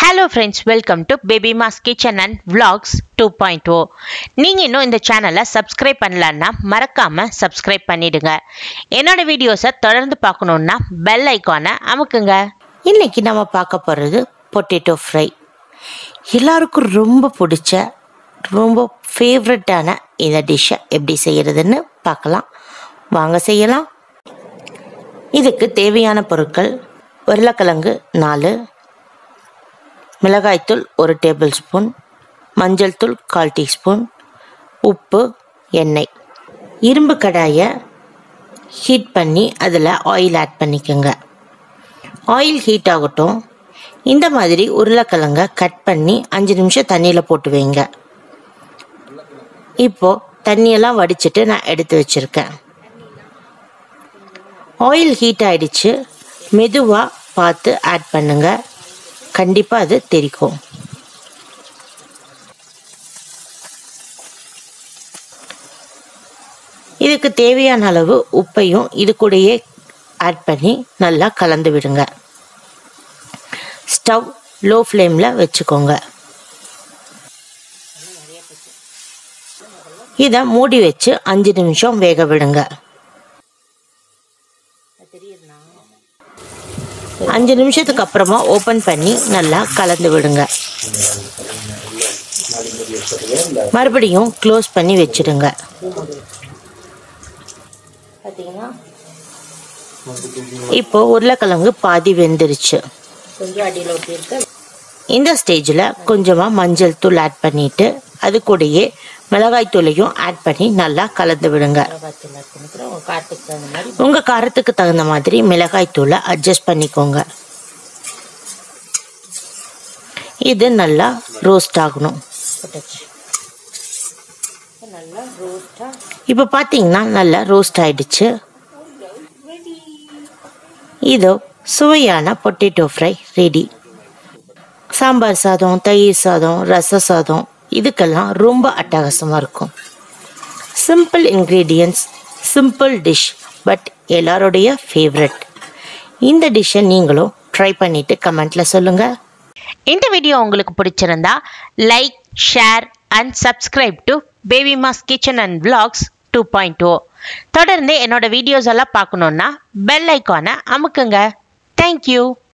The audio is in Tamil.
hello friends welcome to baby mass kitchen and vlogs two point o நீங்கள் இன்னும் இந்த சேனலை சப்ஸ்கிரைப் பண்ணலன்னா மறக்காமல் சப்ஸ்கிரைப் பண்ணிடுங்க என்னோட வீடியோஸை தொடர்ந்து பார்க்கணுன்னா பெல் ஐக்கானை அமுக்குங்க இன்னைக்கு நம்ம பார்க்க போகிறது பொட்டேட்டோ ஃப்ரை எல்லாருக்கும் ரொம்ப பிடிச்ச ரொம்ப ஃபேவரட்டான இந்த டிஷ்ஷை எப்படி செய்கிறதுன்னு பார்க்கலாம் வாங்க செய்யலாம் இதுக்கு தேவையான பொருட்கள் உருளைக்கிழங்கு நாலு மிளகாய்த்தூள் ஒரு டேபிள் ஸ்பூன் மஞ்சள் தூள் கால் டீஸ்பூன் உப்பு எண்ணெய் இரும்பு கடாயை ஹீட் பண்ணி அதில் ஆயில் ஆட் பண்ணிக்கோங்க ஆயில் ஹீட் ஆகட்டும் இந்த மாதிரி உருளைக்கிழங்க கட் பண்ணி அஞ்சு நிமிஷம் தண்ணியில் போட்டு வைங்க இப்போது தண்ணியெல்லாம் வடிச்சிட்டு நான் எடுத்து வச்சுருக்கேன் ஆயில் ஹீட் ஆயிடுச்சு மெதுவாக பார்த்து ஆட் பண்ணுங்க கண்டிப்பாக அது தெரிக்கும் இதுக்கு தேவையான அளவு உப்பையும் இது கூடயே ஆட் பண்ணி நல்லா கலந்து விடுங்க ஸ்டவ் லோ ஃப்ளேமில் வச்சுக்கோங்க இதை மூடி வச்சு அஞ்சு நிமிஷம் வேக விடுங்க அஞ்சு நிமிஷத்துக்கு அப்புறமா ஓப்பன் பண்ணி நல்லா கலந்து விடுங்க மறுபடியும் க்ளோஸ் பண்ணி வச்சிடுங்க பார்த்தீங்கன்னா இப்போ உருளைக்கிழங்கு பாதி வெந்துருச்சு கொஞ்சம் அடியில் ஒட்டியிருக்க இந்த ஸ்டேஜில் கொஞ்சமாக மஞ்சள் தூள் ஆட் பண்ணிட்டு அது கூடயே மிளகாய் தூளையும் ஆட் பண்ணி நல்லா கலந்து விடுங்க உங்க காரத்துக்கு தகுந்த மாதிரி மிளகாய் தூளை அட்ஜஸ்ட் பண்ணிக்கோங்க இது நல்லா ரோஸ்ட் ஆகணும் இப்போ பார்த்தீங்கன்னா நல்லா ரோஸ்ட் ஆயிடுச்சு இதோ சுவையான பொட்டேட்டோ ஃப்ரை ரெடி சாம்பார் சாதம் தயிர் சாதம் ரச சாதம் இதுக்கெல்லாம் ரொம்ப அட்டகாசமாக இருக்கும் simple ingredients simple dish but எல்லாருடைய ஃபேவரட் இந்த டிஷ்ஷை நீங்களும் ட்ரை பண்ணிவிட்டு கமெண்ட்டில் சொல்லுங்கள் இந்த வீடியோ உங்களுக்கு பிடிச்சிருந்தா like share and subscribe to baby mass kitchen and vlogs two point o தொடர்ந்து என்னோட வீடியோஸ் எல்லாம் பார்க்கணுன்னா பெல் ஐக்கானை அமுக்குங்க தேங்க்யூ